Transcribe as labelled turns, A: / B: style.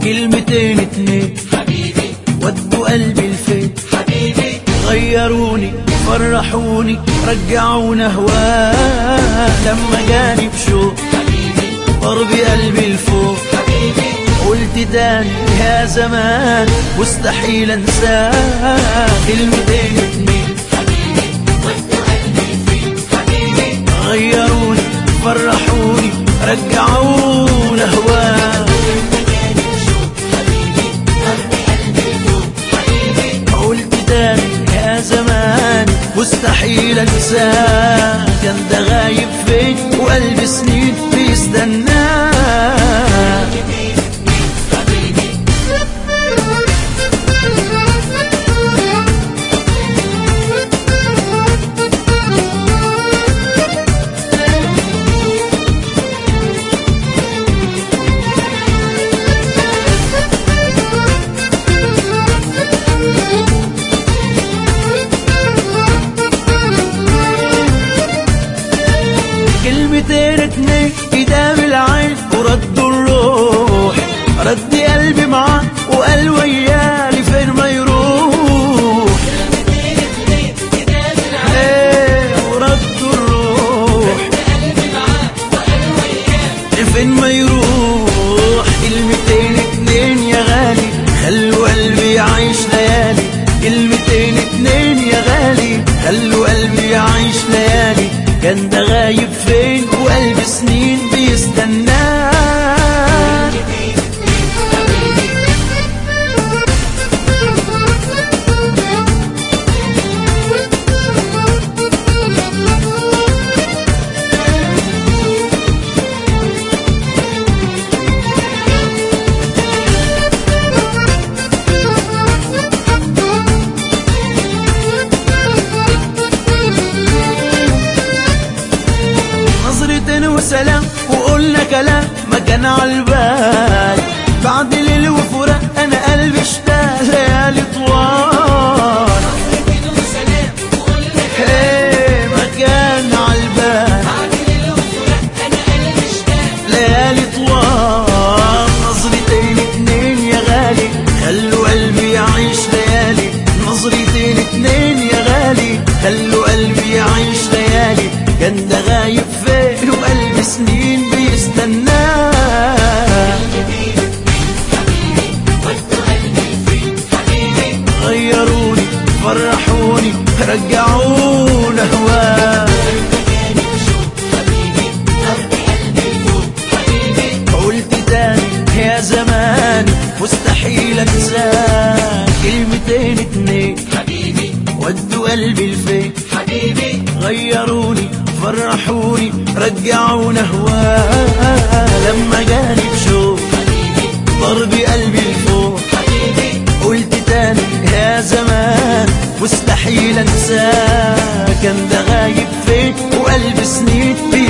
A: كلمتين اتنين
B: حبيبي
A: ودوا قلبي الفين
B: حبيبي
A: غيروني فرحوني رجعونا هواه لما جاني بشوق
B: حبيبي
A: ضرب قلبي الفوق
B: حبيبي
A: قلت تاني يا زمان مستحيل انساه كلمتين اتنين
B: حبيبي ود قلبي فيك حبيبي
A: غيروني فرحوني رجعونا هواه
B: مكاني وشوق حبيبي ضرب قلبي فوق حبيبي
A: قلت تاني يا زمان مستحيل انساه كان ده غايب فين وقلبي سنين بيستناه
B: حبيبي
A: كلمتين اتنين قدام العين وردوا الروح رد قلبي معاه وقال ويالي فين ما يروح ايه وردوا الروح فين ما يروح كلمتين اتنين يا غالي خلوا قلبي يعيش ليالي كلمتين اتنين يا غالي خلوا قلبي يعيش ليالي كان ده غايب فين وقلبي سنين بيستناه نظرة وسلام وقلنا كلام ما كان عالبال بعد ليل وفراق انا قلبي اشتاق ليالي طوال
B: وسلام وقلنا
A: ايه ما كان عالبال
B: بعد الوفرة انا قلبي اشتاق
A: ليالي طوال نظرتين اتنين يا غالي خلوا قلبي يعيش ليالي نظرتين اتنين يا غالي خلوا قلبي يعيش ليالي كان ده غايب فين وقلبي سنين بيستناه
B: ود قلبي فيك حبيبي
A: غيروني فرحوني رجعونا هواه
B: مكاني وشوق حبيبي ضرب قلبي فوق حبيبي
A: قلت تاني يا زمان مستحيل انساك كلمتين اتنين
B: حبيبي
A: ودوا قلبي الفين
B: حبيبي
A: غيروني فرحوني رجعونا هواه لما جاني بشوق
B: حبيبي
A: ضرب قلبي الفوق
B: حبيبي
A: قلت تاني يا زمان مستحيل انساك كان ده غايب فين وقلبي سنين